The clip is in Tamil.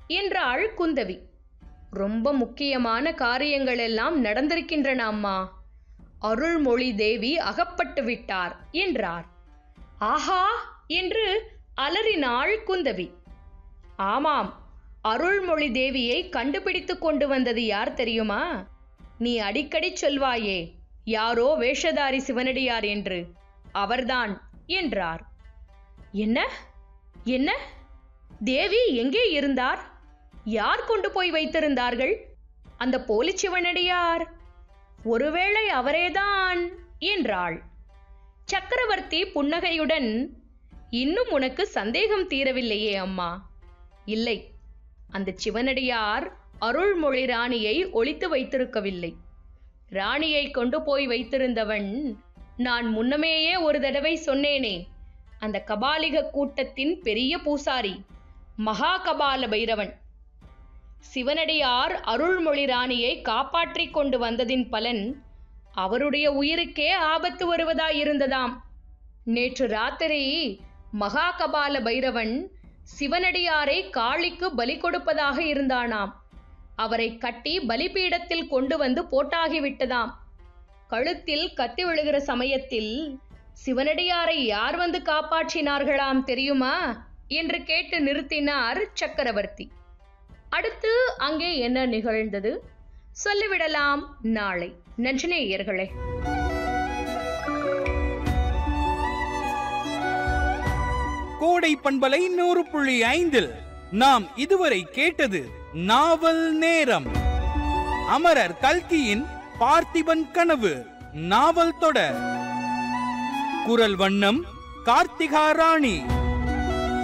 என்றாள் குந்தவி ரொம்ப முக்கியமான காரியங்கள் எல்லாம் நடந்திருக்கின்றன அம்மா அருள்மொழி தேவி அகப்பட்டு விட்டார் என்றார் ஆஹா என்று அலறினாள் குந்தவி ஆமாம் அருள்மொழி தேவியை கண்டுபிடித்து கொண்டு வந்தது யார் தெரியுமா நீ அடிக்கடி சொல்வாயே யாரோ வேஷதாரி சிவனடியார் என்று அவர்தான் என்றார் என்ன என்ன தேவி எங்கே இருந்தார் யார் கொண்டு போய் வைத்திருந்தார்கள் அந்த போலி சிவனடியார் ஒருவேளை அவரேதான் என்றாள் சக்கரவர்த்தி புன்னகையுடன் இன்னும் உனக்கு சந்தேகம் தீரவில்லையே அம்மா இல்லை அந்த சிவனடியார் அருள்மொழி ராணியை ஒளித்து வைத்திருக்கவில்லை ராணியை கொண்டு போய் வைத்திருந்தவன் நான் முன்னமேயே ஒரு தடவை சொன்னேனே அந்த கபாலிக கூட்டத்தின் பெரிய பூசாரி மகா கபால பைரவன் சிவனடியார் அருள்மொழி ராணியை காப்பாற்றிக் கொண்டு வந்ததின் பலன் அவருடைய உயிருக்கே ஆபத்து வருவதாயிருந்ததாம் நேற்று ராத்திரி மகா கபால பைரவன் சிவனடியாரை காளிக்கு பலி கொடுப்பதாக இருந்தானாம் அவரை கட்டி பலிபீடத்தில் கொண்டு வந்து போட்டாகிவிட்டதாம் கழுத்தில் கத்தி விழுகிற சமயத்தில் சிவனடியாரை யார் வந்து காப்பாற்றினார்களாம் தெரியுமா என்று கேட்டு நிறுத்தினார் சக்கரவர்த்தி அடுத்து அங்கே என்ன நிகழ்ந்தது சொல்லிவிடலாம் நாளை நன்றினேயர்களே கோடை பண்பலை நூறு புள்ளி ஐந்தில் நாம் இதுவரை கேட்டது நாவல் நேரம் அமரர் கல்கியின் பார்த்திபன் கனவு நாவல் தொடர் குரல் வண்ணம் கார்த்திகா ராணி